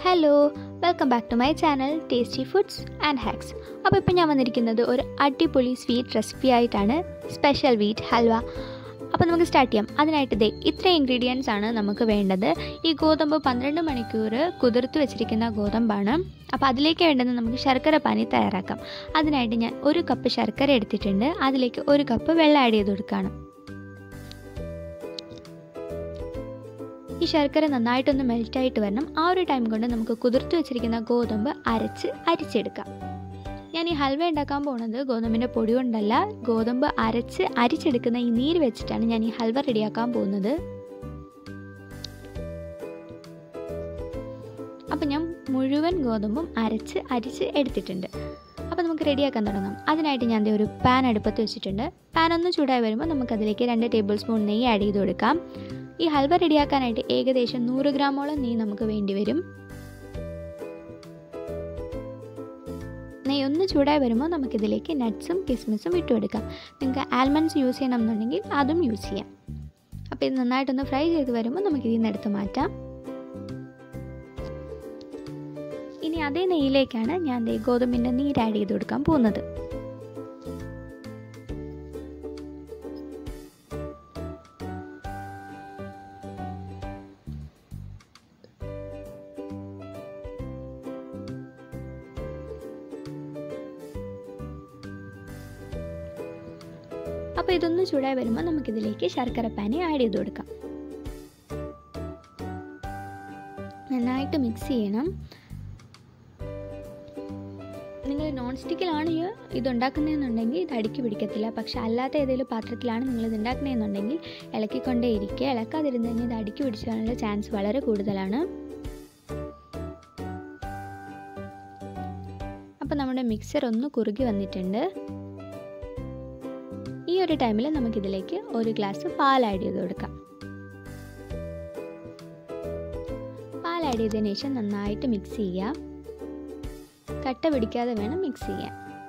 hello welcome back to my channel tasty foods and hacks അപ്പോൾ ഇപ്പോൾ ഞാൻ വന്നിരിക്കുന്നത് ഒരു അടിപൊളി സ്വീറ്റ് റെസിപ്പി ആയിട്ടാണ് സ്പെഷ്യൽ വീറ്റ് ഹൽവ അപ്പോൾ നമുക്ക് സ്റ്റാർട്ട് ചെയ്യാം അതിനായിട്ട് ദേ ഇത്ര ഇൻഗ്രീഡിയൻസ് ആണ് നമുക്ക് വേണ്ടത് ഈ ഗോതമ്പ് പന്ത്രണ്ട് മണിക്കൂർ കുതിർത്ത് വെച്ചിരിക്കുന്ന ഗോതമ്പാണ് അപ്പോൾ അതിലേക്ക് വേണ്ടത് നമുക്ക് ശർക്കര പാനി തയ്യാറാക്കാം അതിനായിട്ട് ഞാൻ ഒരു കപ്പ് ശർക്കര എടുത്തിട്ടുണ്ട് അതിലേക്ക് ഒരു കപ്പ് വെള്ളം ആഡ് ചെയ്ത് കൊടുക്കുകയാണ് ഈ ശർക്കര നന്നായിട്ടൊന്ന് മെൽറ്റായിട്ട് വരണം ആ ഒരു ടൈം കൊണ്ട് നമുക്ക് കുതിർത്ത് വെച്ചിരിക്കുന്ന ഗോതമ്പ് അരച്ച് അരിച്ചെടുക്കാം ഞാൻ ഈ ഹൽവ ഉണ്ടാക്കാൻ പോകുന്നത് ഗോതമ്പിൻ്റെ പൊടി കൊണ്ടല്ല ഗോതമ്പ് അരച്ച് അരിച്ചെടുക്കുന്ന ഈ നീര് വെച്ചിട്ടാണ് ഞാൻ ഈ ഹൽവ റെഡിയാക്കാൻ പോകുന്നത് അപ്പം ഞാൻ മുഴുവൻ ഗോതമ്പും അരച്ച് അരിച്ച് എടുത്തിട്ടുണ്ട് അപ്പോൾ നമുക്ക് റെഡിയാക്കാൻ തുടങ്ങാം അതിനായിട്ട് ഞാൻ ഒരു പാൻ അടുപ്പത്ത് വെച്ചിട്ടുണ്ട് പാൻ ഒന്ന് ചൂടായി വരുമ്പോൾ നമുക്കതിലേക്ക് രണ്ട് ടേബിൾ സ്പൂൺ നെയ്യ് ആഡ് ചെയ്ത് കൊടുക്കാം ഈ ഹൽവ റെഡിയാക്കാനായിട്ട് ഏകദേശം നൂറ് ഗ്രാമോളം നെയ്യ് നമുക്ക് വേണ്ടി വരും നെയ്യ് ഒന്ന് ചൂടായി വരുമ്പോൾ നമുക്കിതിലേക്ക് നട്ട്സും കിസ്മിസും ഇട്ട് കൊടുക്കാം നിങ്ങൾക്ക് ആൽമണ്ട്സ് യൂസ് ചെയ്യണം എന്നുണ്ടെങ്കിൽ അതും യൂസ് ചെയ്യാം അപ്പോൾ ഇത് നന്നായിട്ടൊന്ന് ഫ്രൈ ചെയ്ത് വരുമ്പോൾ നമുക്കിതിൽ നിന്ന് എടുത്ത് മാറ്റാം ഇനി അതേ നെയ്യിലേക്കാണ് ഞാൻ ദേ ഗോതമ്പിൻ്റെ നീര് ആഡ് ചെയ്ത് കൊടുക്കാൻ പോകുന്നത് അപ്പോൾ ഇതൊന്ന് ചൂടായി വരുമ്പോൾ നമുക്കിതിലേക്ക് ശർക്കര പാനി ആഡ് ചെയ്ത് കൊടുക്കാം നന്നായിട്ട് മിക്സ് ചെയ്യണം നിങ്ങൾ നോൺ സ്റ്റിക്കിലാണ് ഇത് ഉണ്ടാക്കുന്നതെന്നുണ്ടെങ്കിൽ ഇത് അടുക്കി പിടിക്കത്തില്ല പക്ഷെ അല്ലാത്ത ഏതെങ്കിലും പാത്രത്തിലാണ് നിങ്ങൾ ഇത് ഉണ്ടാക്കുന്നതെന്നുണ്ടെങ്കിൽ ഇളക്കിക്കൊണ്ടേ ഇരിക്കുക ഇളക്കാതിരുന്ന് കഴിഞ്ഞാൽ ഇത് അടുക്കി പിടിച്ചാനുള്ള ചാൻസ് വളരെ കൂടുതലാണ് അപ്പോൾ നമ്മുടെ മിക്സർ ഒന്ന് കുറുകി വന്നിട്ടുണ്ട് ഈ ഒരു ടൈമിൽ നമുക്കിതിലേക്ക് ഒരു ഗ്ലാസ് പാൽ ആഡ് ചെയ്ത് കൊടുക്കാം പാൽ ആഡ് ചെയ്തതിന് ശേഷം നന്നായിട്ട് മിക്സ് ചെയ്യാം കട്ട പിടിക്കാതെ വേണം മിക്സ് ചെയ്യാൻ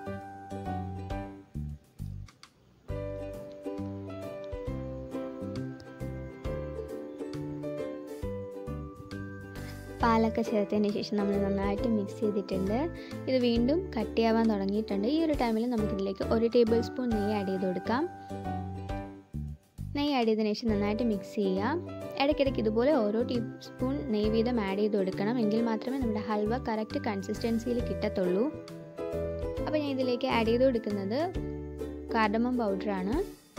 പാലൊക്കെ ചേർത്തതിന് ശേഷം നമ്മൾ നന്നായിട്ട് മിക്സ് ചെയ്തിട്ടുണ്ട് ഇത് വീണ്ടും കട്ടിയാവാൻ തുടങ്ങിയിട്ടുണ്ട് ഈ ഒരു ടൈമിൽ നമുക്കിതിലേക്ക് ഒരു ടേബിൾ സ്പൂൺ നെയ്യ് ആഡ് ചെയ്ത് കൊടുക്കാം നെയ്യ് ആഡ് ചെയ്തതിന് ശേഷം നന്നായിട്ട് മിക്സ് ചെയ്യാം ഇടയ്ക്കിടയ്ക്ക് ഇതുപോലെ ഓരോ ടീസ്പൂൺ നെയ്യ് വീതം ആഡ് ചെയ്ത് കൊടുക്കണം എങ്കിൽ മാത്രമേ നമ്മുടെ ഹൽവ കറക്റ്റ് കൺസിസ്റ്റൻസിയിൽ കിട്ടത്തുള്ളൂ അപ്പോൾ ഞാൻ ഇതിലേക്ക് ആഡ് ചെയ്ത് കൊടുക്കുന്നത് കാർഡമം പൗഡറാണ്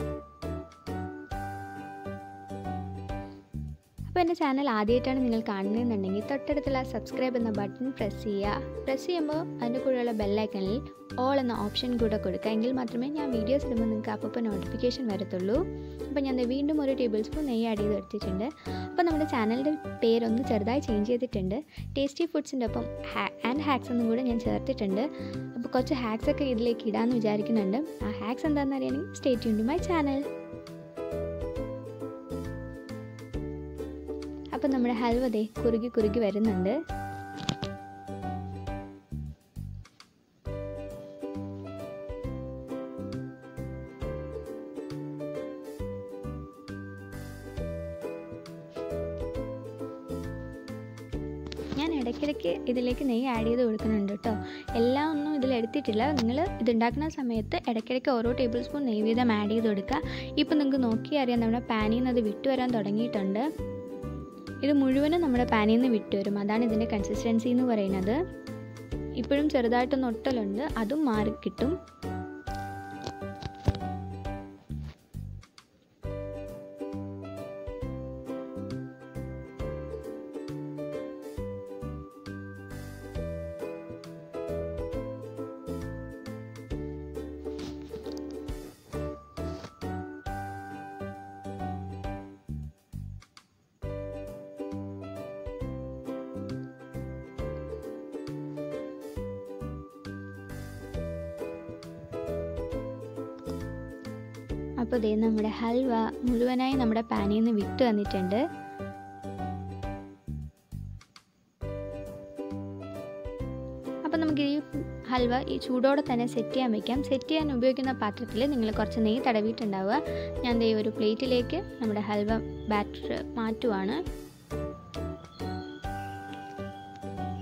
അപ്പോൾ എൻ്റെ ചാനൽ ആദ്യമായിട്ടാണ് നിങ്ങൾ കാണുന്നതെന്നുണ്ടെങ്കിൽ തൊട്ടടുത്തുള്ള സബ്സ്ക്രൈബ് എന്ന ബട്ടൺ പ്രസ് ചെയ്യുക പ്രസ് ചെയ്യുമ്പോൾ അതിൻ്റെ കൂടെയുള്ള ബെല്ലൈക്കണിൽ ഓൾ എന്ന ഓപ്ഷൻ കൂടെ കൊടുക്കുക എങ്കിൽ മാത്രമേ ഞാൻ വീഡിയോസ് ഇടുമ്പോൾ നിങ്ങൾക്ക് അപ്പോൾ നോട്ടിഫിക്കേഷൻ വരത്തുള്ളൂ അപ്പോൾ ഞാൻ വീണ്ടും ഒരു ടേബിൾ സ്പൂൺ നെയ്യ് ആഡ് ചെയ്ത് എടുത്തിട്ടുണ്ട് അപ്പോൾ നമ്മുടെ ചാനലിൻ്റെ പേരൊന്ന് ചെറുതായി ചേഞ്ച് ചെയ്തിട്ടുണ്ട് ടേസ്റ്റി ഫുഡ്സിൻ്റെ ഒപ്പം ആൻഡ് ഹാക്സ് എന്നും കൂടെ ഞാൻ ചേർത്തിട്ടുണ്ട് അപ്പോൾ കുറച്ച് ഹാക്സ് ഒക്കെ ഇതിലേക്ക് ഇടാമെന്ന് വിചാരിക്കുന്നുണ്ട് ആ ഹാക്സ് എന്താണെന്ന് അറിയണമെങ്കിൽ stay tune to my channel അപ്പോൾ നമ്മുടെ ഹൽവ ദേ കുറുകി കുറുകി വരുന്നുണ്ട് ഞാൻ ഇടയ്ക്കിടയ്ക്ക് ഇതിലേക്ക് നെയ്യ് ആഡ് ചെയ്ത് കൊടുക്കുന്നുണ്ട് കേട്ടോ എല്ലാം ഒന്നും ഇതിൽ എടുത്തിട്ടില്ല നിങ്ങൾ ഇതുണ്ടാക്കുന്ന സമയത്ത് ഇടയ്ക്കിടയ്ക്ക് ഓരോ ടേബിൾ സ്പൂൺ നെയ്യ് വീതം ആഡ് ചെയ്ത് കൊടുക്കുക ഇപ്പം നിങ്ങൾക്ക് നോക്കി അറിയാം നമ്മുടെ പാനിൽ നിന്ന് അത് വിട്ടു വരാൻ തുടങ്ങിയിട്ടുണ്ട് ഇത് മുഴുവനും നമ്മുടെ പാനിൽ നിന്ന് വിട്ടു വരും അതാണ് ഇതിൻ്റെ കൺസിസ്റ്റൻസി എന്ന് പറയുന്നത് ഇപ്പോഴും ചെറുതായിട്ടൊന്ന് ഒട്ടലുണ്ട് അതും മാറി കിട്ടും അപ്പോൾ ഇതേ നമ്മുടെ ഹൽവ മുഴുവനായി നമ്മുടെ പാനിൽ നിന്ന് വിട്ടു വന്നിട്ടുണ്ട് അപ്പോൾ നമുക്ക് ഈ ഹൽവ ഈ ചൂടോടെ തന്നെ സെറ്റ് ചെയ്യാൻ വെക്കാം സെറ്റ് ചെയ്യാൻ ഉപയോഗിക്കുന്ന പാത്രത്തിൽ നിങ്ങൾ കുറച്ച് നെയ്യ് തടവിയിട്ടുണ്ടാവുക ഞാൻ ദേ ഒരു പ്ലേറ്റിലേക്ക് നമ്മുടെ ഹൽവ ബാറ്റർ മാറ്റുവാണ്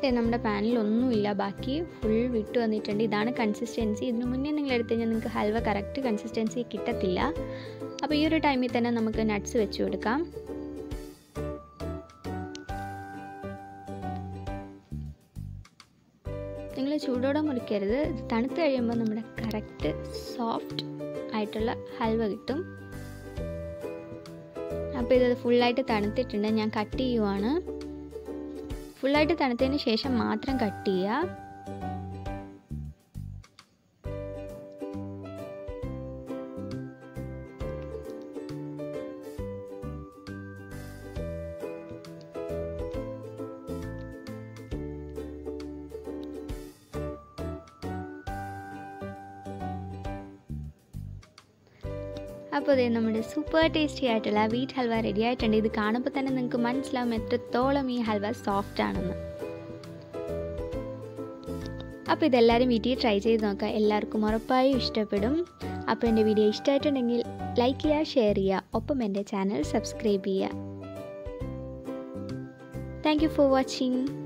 നമ്മുടെ പാനിൽ ഒന്നുമില്ല ബാക്കി ഫുൾ വിട്ട് വന്നിട്ടുണ്ട് ഇതാണ് കൺസിസ്റ്റൻസി ഇതിന് മുന്നേ നിങ്ങൾ എടുത്തു കഴിഞ്ഞാൽ നിങ്ങൾക്ക് ഹൽവ കറക്റ്റ് കൺസിസ്റ്റൻസി കിട്ടത്തില്ല അപ്പോൾ ഈ ഒരു ടൈമിൽ തന്നെ നമുക്ക് നട്ട്സ് വെച്ച് കൊടുക്കാം നിങ്ങൾ ചൂടോടെ മുറിക്കരുത് ഇത് തണുത്ത് കഴിയുമ്പോൾ നമ്മുടെ കറക്റ്റ് സോഫ്റ്റ് ആയിട്ടുള്ള ഹൽവ കിട്ടും അപ്പോൾ ഇത് ഫുള്ളായിട്ട് തണുത്തിട്ടുണ്ട് ഞാൻ കട്ട് ചെയ്യുവാണ് ഫുള്ളായിട്ട് തണുത്തതിന് ശേഷം മാത്രം കട്ട് ചെയ്യുക അപ്പോൾ ഇതേ നമ്മുടെ സൂപ്പർ ടേസ്റ്റി ആയിട്ടുള്ള വീറ്റ് ഹൽവ റെഡി ആയിട്ടുണ്ട് ഇത് കാണുമ്പോൾ തന്നെ നിങ്ങൾക്ക് മനസ്സിലാവും എത്രത്തോളം ഈ ഹൽവ സോഫ്റ്റ് ആണെന്ന് അപ്പോൾ ഇതെല്ലാവരും വീട്ടിൽ ട്രൈ ചെയ്ത് നോക്കുക എല്ലാവർക്കും ഉറപ്പായും ഇഷ്ടപ്പെടും അപ്പോൾ എൻ്റെ വീഡിയോ ഇഷ്ടമായിട്ടുണ്ടെങ്കിൽ ലൈക്ക് ചെയ്യുക ഷെയർ ചെയ്യുക ഒപ്പം എൻ്റെ ചാനൽ സബ്സ്ക്രൈബ് ചെയ്യുക താങ്ക് യു ഫോർ വാച്ചിങ്